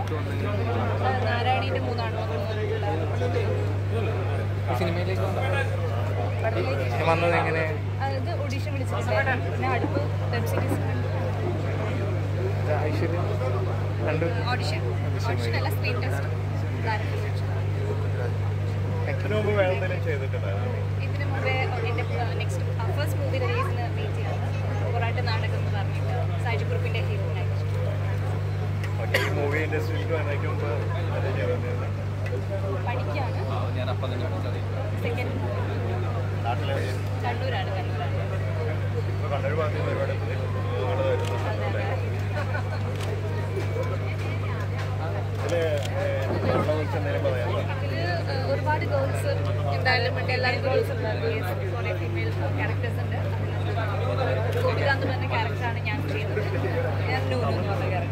doubt വന്നെങ്കിൽ നാരായണീൻ്റെ മൂന്നാണ് ഈ സിനിമയിലേക്ക് വന്നത് വന്നത് എങ്ങനെ അത് ഓഡീഷൻ വിളിച്ചിട്ടുണ്ടായിരുന്നു പിന്നെ അടുപ്പ് വെബ് സീരീസ് ഇത് ഐശ്വര്യ രണ്ട് ഓഡിഷൻ ഓഡിഷൻ അല്ല സ്ക്രീൻ ടെസ്റ്റ് ഇതിനു മുമ്പ് വേറെ എന്തെങ്കിലും ചെയ്തിട്ടുണ്ടായിരുന്നു ഇതിന് മുമ്പേ എൻ്റെ നെക്സ്റ്റ് ഫസ്റ്റ് മൂവി റിലീസിന് മീറ്റ് ചെയ്തത് പൊറാട്ട് നാടകം എന്ന് പറഞ്ഞിട്ട് സാജു ഗ്രൂപ്പിൻ്റെ ഹീറോയിനായിട്ട് ഓക്കെ ഈ മൂവി ഇൻഡസ്ട്രിയിലേക്ക് വന്നേക്ക് മുമ്പ് അത് ചെയ്തിട്ടുണ്ടായിരുന്നു പഠിക്കുകയാണ് ഞാൻ അപ്പം തന്നെ വിളിച്ചറിയിക്കാം സെക്കൻഡ് നാട്ടിലെ കണ്ണൂരാണ് കണ്ണൂരാണ് ഇപ്പോൾ കണ്ണൂർ ഭാഗത്ത് നിന്ന് ഒരുപാട് ആള് വരുന്നുണ്ട് അതെ ഇതില് നമ്മളെ കുറിച്ച് എന്തെങ്കിലും പറയാമോ ഇതില് ഏഹ്, ഒരുപാട് ഗേൾസ് എന്തായാലും ഉണ്ട് എല്ലാവരും ഗേൾസ് ഉണ്ട് കുറേ ഫീമെയിൽ ക്യാരക്ടേഴ്സ് ഉണ്ട് ഗോപികാന്ത് പറഞ്ഞ ക്യാരക്ടറാണ് ഞാൻ ചെയ്യുന്നത് ഞാൻ നൂനു എന്ന് പറഞ്ഞ ക്യാരക്ടർ